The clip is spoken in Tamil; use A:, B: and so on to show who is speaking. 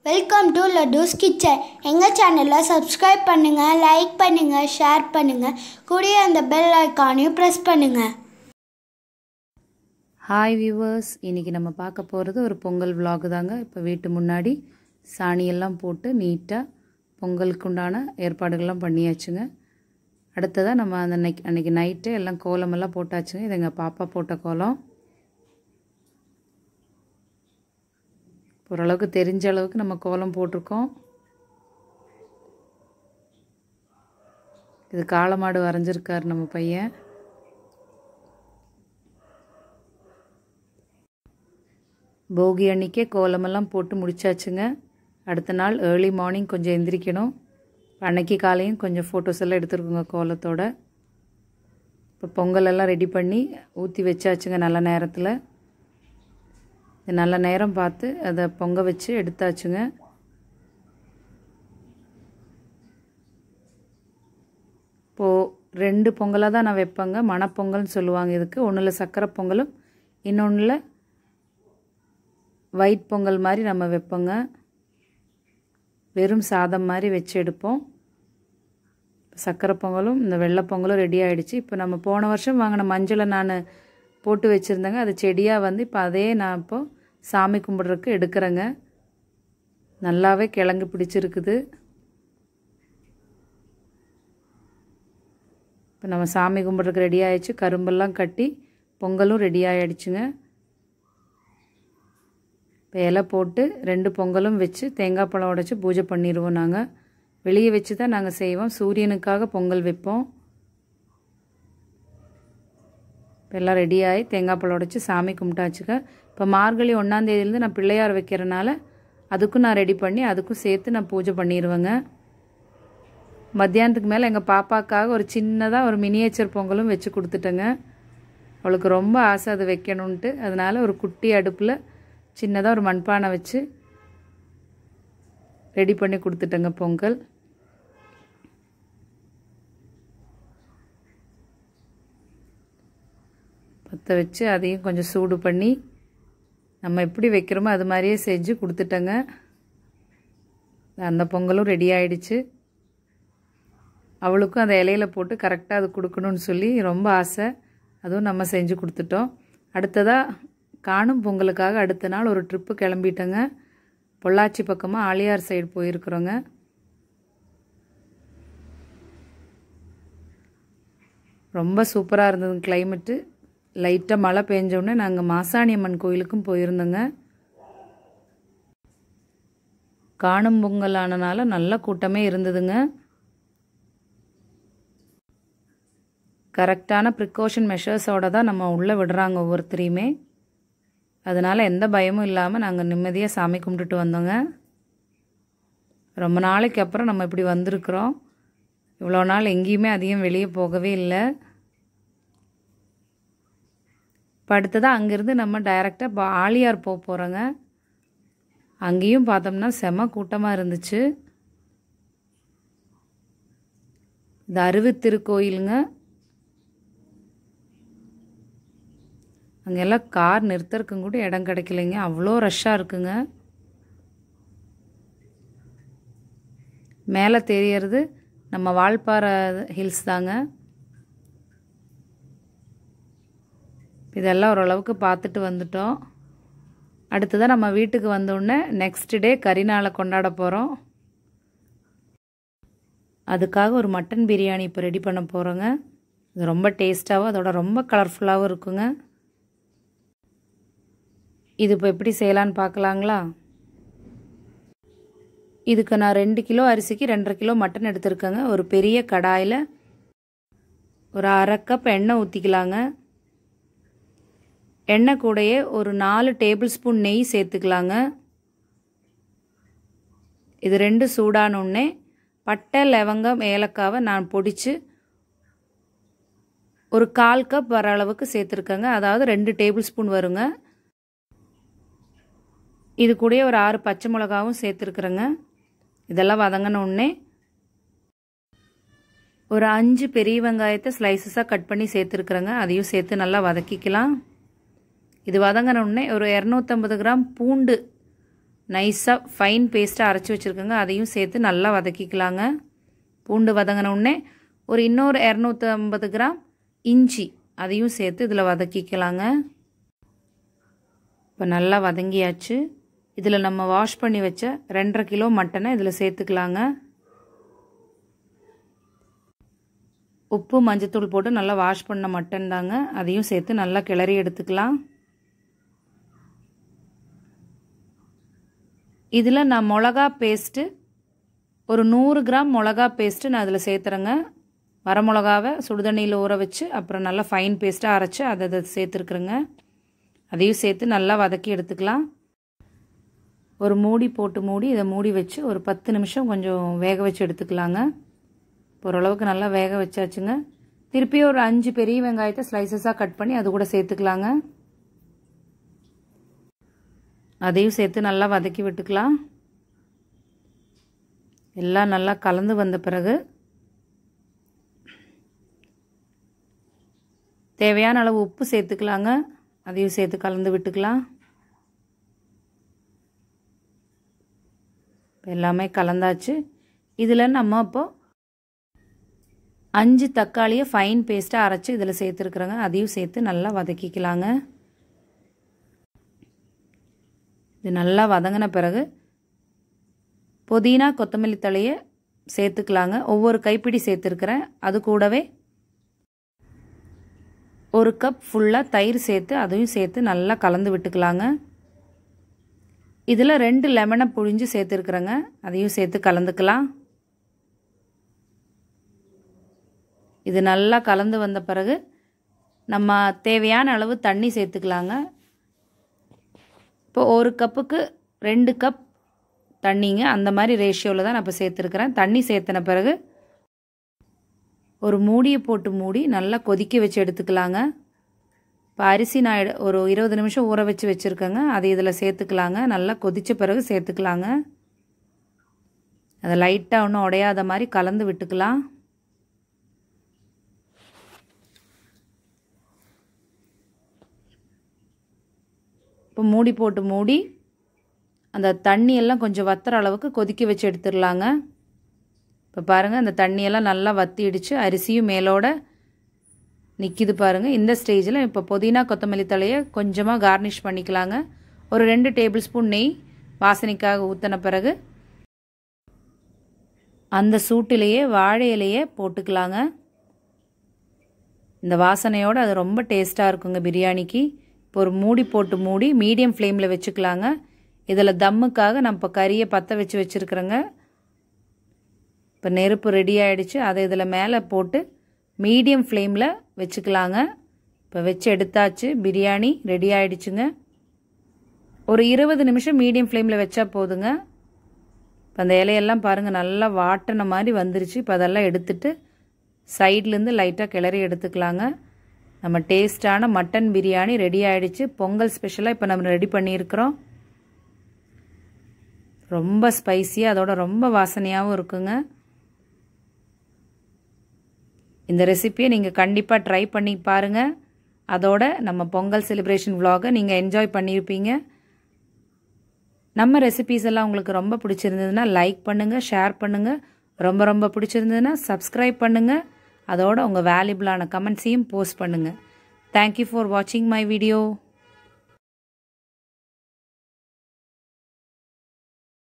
A: வெல்கம் டு லட்டூஸ் கிச்சன் எங்கள் சேனலை சப்ஸ்கிரைப் பண்ணுங்கள் லைக் பண்ணுங்கள் ஷேர் பண்ணுங்கள் கூடிய அந்த பெல் ஐக்கானையும் ப்ரெஸ் பண்ணுங்கள்
B: ஹாய் வியூவர்ஸ் இன்றைக்கி நம்ம பார்க்க போகிறது ஒரு பொங்கல் vlog தாங்க இப்போ வீட்டு முன்னாடி சாணியெல்லாம் போட்டு நீட்டாக பொங்கலுக்கு உண்டான ஏற்பாடுகள்லாம் பண்ணியாச்சுங்க அடுத்ததாக நம்ம அந்த அன்னைக்கு அன்றைக்கி நைட்டு எல்லாம் கோலமெல்லாம் போட்டாச்சுங்க இது எங்கள் பாப்பா போட்ட கோலம் ஓரளவுக்கு தெரிஞ்ச அளவுக்கு நம்ம கோலம் போட்டிருக்கோம் இது காளமாடு வரைஞ்சிருக்காரு நம்ம பையன் போகி அன்னைக்கே கோலமெல்லாம் போட்டு முடிச்சாச்சுங்க அடுத்த நாள் ஏர்லி மார்னிங் கொஞ்சம் எந்திரிக்கணும் அன்னைக்கு காலையும் கொஞ்சம் ஃபோட்டோஸ் எல்லாம் எடுத்துருக்குங்க கோலத்தோட இப்போ பொங்கல் எல்லாம் ரெடி பண்ணி ஊற்றி வச்சாச்சுங்க நல்ல நேரத்தில் இது நல்ல நேரம் பார்த்து அதை பொங்க வச்சு எடுத்தாச்சுங்க இப்போது ரெண்டு பொங்கலாக தான் நான் வைப்பேங்க மணப்பொங்கல்னு சொல்லுவாங்க இதுக்கு ஒன்றில் சக்கரை பொங்கலும் இன்னொன்றில் ஒயிட் பொங்கல் மாதிரி நம்ம வைப்போங்க வெறும் சாதம் மாதிரி வச்சு எடுப்போம் சக்கரை பொங்கலும் இந்த வெள்ளை பொங்கலும் ரெடி ஆகிடுச்சு இப்போ நம்ம போன வருஷம் வாங்கின மஞ்சளை நான் போட்டு வச்சுருந்தேங்க அது செடியாக வந்து இப்போ அதே நான் இப்போது சாமி கும்பிட்றதுக்கு எடுக்கிறேங்க நல்லாவே கிழங்கு பிடிச்சிருக்குது இப்போ நம்ம சாமி கும்பிட்றதுக்கு ரெடி ஆகிடுச்சு கரும்பெல்லாம் கட்டி பொங்கலும் ரெடி ஆகிடுச்சுங்க இப்போ இலை போட்டு ரெண்டு பொங்கலும் வச்சு தேங்காய் பழம் உடச்சி பூஜை பண்ணிடுவோம் நாங்கள் வெளியே வச்சு தான் நாங்கள் செய்வோம் சூரியனுக்காக பொங்கல் வைப்போம் இப்போ எல்லாம் ரெடியாகி தேங்காய் பழம் உடச்சி சாமி கும்பிட்டாச்சுக்க இப்போ மார்கழி ஒன்றாந்தேதியிலேருந்து நான் பிள்ளையார் வைக்கிறனால அதுக்கும் நான் ரெடி பண்ணி அதுக்கும் சேர்த்து நான் பூஜை பண்ணிடுவேங்க மத்தியானத்துக்கு மேலே எங்கள் பாப்பாக்காக ஒரு சின்னதாக ஒரு மினியேச்சர் பொங்கலும் வச்சு கொடுத்துட்டேங்க அவளுக்கு ரொம்ப ஆசை அது வைக்கணுன்ட்டு அதனால் ஒரு குட்டி அடுப்பில் சின்னதாக ஒரு மண்பானை வச்சு ரெடி பண்ணி கொடுத்துட்டேங்க பொங்கல் பற்ற வச்சு அதையும் கொஞ்சம் சூடு பண்ணி நம்ம எப்படி வைக்கிறோமோ அது மாதிரியே செஞ்சு கொடுத்துட்டேங்க அந்த பொங்கலும் ரெடி ஆயிடுச்சு அவளுக்கும் அந்த இலையில போட்டு கரெக்டாக அது கொடுக்கணும்னு சொல்லி ரொம்ப ஆசை அதுவும் நம்ம செஞ்சு கொடுத்துட்டோம் அடுத்ததாக காணும் பொங்கலுக்காக அடுத்த நாள் ஒரு ட்ரிப்பு கிளம்பிட்டேங்க பொள்ளாச்சி பக்கமாக ஆலியார் சைடு போயிருக்கிறோங்க ரொம்ப சூப்பராக இருந்தது கிளைமேட்டு லைட்டாக மழை பெஞ்சோடனே நாங்கள் மாசாணி அம்மன் கோயிலுக்கும் போயிருந்தோங்க காணும் பொங்கல் ஆனனால நல்ல கூட்டமே இருந்ததுங்க கரெக்டான ப்ரிகாஷன் மெஷர்ஸோடு தான் நம்ம உள்ளே விடுறாங்க ஒவ்வொருத்தரையுமே அதனால் எந்த பயமும் இல்லாமல் நாங்கள் நிம்மதியாக சாமி கும்பிட்டுட்டு வந்தோங்க ரொம்ப நாளைக்கு அப்புறம் நம்ம இப்படி வந்திருக்கிறோம் இவ்வளோ நாள் எங்கேயுமே அதிகம் வெளியே போகவே இல்லை இப்போ அடுத்ததாக அங்கேருந்து நம்ம டைரெக்டாக ஆலியார் போக போகிறோங்க அங்கேயும் பார்த்தோம்னா செம கூட்டமாக இருந்துச்சு இது அருவித்திருக்கோயிலுங்க அங்கெல்லாம் கார் நிறுத்துறதுக்கும் கூட இடம் கிடைக்கலைங்க அவ்வளோ ரஷ்ஷாக இருக்குங்க மேலே தெரியறது நம்ம வால்பாறை ஹில்ஸ் தாங்க இதெல்லாம் ஓரளவுக்கு பார்த்துட்டு வந்துட்டோம் அடுத்ததாக நம்ம வீட்டுக்கு வந்தோடனே நெக்ஸ்ட் டே கரிநாளை கொண்டாட போகிறோம் அதுக்காக ஒரு மட்டன் பிரியாணி இப்போ ரெடி பண்ண போகிறோங்க இது ரொம்ப டேஸ்ட்டாகவும் அதோட ரொம்ப கலர்ஃபுல்லாகவும் இருக்குங்க இது இப்போ எப்படி செய்யலான்னு பார்க்கலாங்களா இதுக்கு நான் ரெண்டு கிலோ அரிசிக்கு ரெண்டரை கிலோ மட்டன் எடுத்திருக்கேங்க ஒரு பெரிய கடாயில் ஒரு அரை கப் எண்ணெய் ஊற்றிக்கலாங்க எண்ணெய் கூடயே ஒரு நாலு டேபிள் ஸ்பூன் நெய் சேர்த்துக்கலாங்க இது ரெண்டு சூடானோடனே பட்டை லவங்கம் ஏலக்காவை நான் பொடிச்சு ஒரு கால் கப் வர அளவுக்கு சேர்த்துருக்கேங்க அதாவது ரெண்டு டேபிள் ஸ்பூன் வருங்க இது கூடயே ஒரு ஆறு பச்சை மிளகாவும் சேர்த்துருக்குறேங்க இதெல்லாம் வதங்கினோடனே ஒரு அஞ்சு பெரிய வெங்காயத்தை ஸ்லைசஸாக கட் பண்ணி சேர்த்துருக்குறேங்க அதையும் சேர்த்து நல்லா வதக்கிக்கலாம் இது வதங்கினோடனே ஒரு இரநூத்தம்பது கிராம் பூண்டு நைஸாக ஃபைன் பேஸ்ட்டாக அரைச்சி வச்சுருக்கோங்க அதையும் சேர்த்து நல்லா வதக்கிக்கலாங்க பூண்டு வதங்கின உடனே ஒரு இன்னொரு இரநூத்தி ஐம்பது கிராம் இஞ்சி அதையும் சேர்த்து இதில் வதக்கிக்கலாங்க இப்போ நல்லா வதங்கியாச்சு இதில் நம்ம வாஷ் பண்ணி வச்ச ரெண்டரை கிலோ மட்டனை இதில் சேர்த்துக்கலாங்க உப்பு மஞ்சத்தூள் போட்டு நல்லா வாஷ் பண்ண மட்டன் தாங்க அதையும் சேர்த்து நல்லா கிளறி எடுத்துக்கலாம் இதில் நான் மிளகா பேஸ்ட்டு ஒரு நூறு கிராம் மிளகா பேஸ்ட்டு நான் அதில் சேர்த்துறேங்க வரமிளகாவை சுடுதண்ணியில் ஊற வச்சு அப்புறம் நல்லா ஃபைன் பேஸ்ட்டாக அரைச்சி அதை அதை சேர்த்துருக்குறேங்க அதையும் சேர்த்து நல்லா வதக்கி எடுத்துக்கலாம் ஒரு மூடி போட்டு மூடி இதை மூடி வச்சு ஒரு பத்து நிமிஷம் கொஞ்சம் வேக வச்சு எடுத்துக்கலாங்க ஓரளவுக்கு நல்லா வேக வச்சாச்சுங்க திருப்பி ஒரு அஞ்சு பெரிய வெங்காயத்தை ஸ்லைசஸாக கட் பண்ணி அது கூட சேர்த்துக்கலாங்க அதையும் சேர்த்து நல்லா வதக்கி விட்டுக்கலாம் எல்லாம் நல்லா கலந்து வந்த பிறகு தேவையான அளவு உப்பு சேர்த்துக்கலாங்க அதையும் சேர்த்து கலந்து விட்டுக்கலாம் எல்லாமே கலந்தாச்சு இதில் நம்ம இப்போ அஞ்சு தக்காளியை ஃபைன் பேஸ்ட்டாக அரைச்சி இதில் சேர்த்துருக்குறோங்க அதையும் சேர்த்து நல்லா வதக்கிக்கலாங்க இது நல்லா வதங்கின பிறகு புதினா கொத்தமல்லி தலையை சேர்த்துக்கலாங்க ஒவ்வொரு கைப்பிடி சேர்த்துருக்குறேன் அது கூடவே ஒரு கப் ஃபுல்லாக தயிர் சேர்த்து அதையும் சேர்த்து நல்லா கலந்து விட்டுக்கலாங்க இதில் ரெண்டு லெமனை புழிஞ்சு சேர்த்துருக்குறேங்க அதையும் சேர்த்து கலந்துக்கலாம் இது நல்லா கலந்து வந்த பிறகு நம்ம தேவையான அளவு தண்ணி சேர்த்துக்கலாங்க இப்போ ஒரு கப்புக்கு ரெண்டு கப் தண்ணிங்க அந்த மாதிரி ரேஷியோவில் தான் நான் இப்போ சேர்த்துருக்குறேன் தண்ணி சேர்த்தின பிறகு ஒரு மூடியை போட்டு மூடி நல்லா கொதிக்க வச்சு எடுத்துக்கலாங்க இப்போ அரிசி நான் ஒரு இருபது நிமிஷம் ஊற வச்சு வச்சுருக்கேங்க அதை இதில் சேர்த்துக்கலாங்க நல்லா கொதித்த பிறகு சேர்த்துக்கலாங்க அதை லைட்டாக ஒன்றும் உடையாத மாதிரி கலந்து விட்டுக்கலாம் இப்போ மூடி போட்டு மூடி அந்த தண்ணியெல்லாம் கொஞ்சம் வத்துற அளவுக்கு கொதிக்க வச்சு எடுத்துடலாங்க இப்போ பாருங்கள் அந்த தண்ணியெல்லாம் நல்லா வத்திடுச்சு அரிசியும் மேலோட நிற்கிது பாருங்கள் இந்த ஸ்டேஜில் இப்போ புதினா கொத்தமல்லி தலையை கொஞ்சமாக கார்னிஷ் பண்ணிக்கலாங்க ஒரு ரெண்டு டேபிள் ஸ்பூன் நெய் வாசனைக்காக ஊற்றின பிறகு அந்த சூட்டிலேயே வாழை இலையே போட்டுக்கலாங்க இந்த வாசனையோடு அது ரொம்ப டேஸ்ட்டாக இருக்குங்க பிரியாணிக்கு இப்போ ஒரு மூடி போட்டு மூடி மீடியம் ஃப்ளேமில் வச்சுக்கலாங்க இதில் தம்முக்காக நான் இப்போ கறியை பற்ற வச்சு வச்சுருக்குறேங்க இப்போ நெருப்பு ரெடி ஆகிடுச்சு அதை இதில் மேலே போட்டு மீடியம் ஃப்ளேமில் வச்சுக்கலாங்க இப்போ வச்சு எடுத்தாச்சு பிரியாணி ரெடி ஆகிடுச்சுங்க ஒரு இருபது நிமிஷம் மீடியம் ஃப்ளேமில் வச்சா போதுங்க இப்போ அந்த இலையெல்லாம் பாருங்கள் நல்லா வாட்டின மாதிரி வந்துருச்சு இப்போ அதெல்லாம் எடுத்துட்டு சைட்லேருந்து லைட்டாக கிளறி எடுத்துக்கலாங்க நம்ம டேஸ்டான மட்டன் பிரியாணி ரெடி ஆகிடுச்சு பொங்கல் ஸ்பெஷலாக இப்போ நம்ம ரெடி பண்ணியிருக்கிறோம் ரொம்ப ஸ்பைஸியாக அதோட ரொம்ப வாசனையாகவும் இருக்குங்க இந்த ரெசிப்பியை நீங்கள் கண்டிப்பாக ட்ரை பண்ணி பாருங்கள் அதோட நம்ம பொங்கல் செலிப்ரேஷன் vlog-அ நீங்கள் என்ஜாய் பண்ணியிருப்பீங்க நம்ம ரெசிபீஸ் எல்லாம் உங்களுக்கு ரொம்ப பிடிச்சிருந்ததுன்னா லைக் பண்ணுங்கள் ஷேர் பண்ணுங்கள் ரொம்ப ரொம்ப பிடிச்சிருந்ததுன்னா சப்ஸ்கிரைப் பண்ணுங்கள் அதோட உங்கள் வேல்யூபிளான கமெண்ட்ஸையும் போஸ்ட் பண்ணுங்கள் தேங்க்யூ ஃபார் வாட்சிங் மை வீடியோ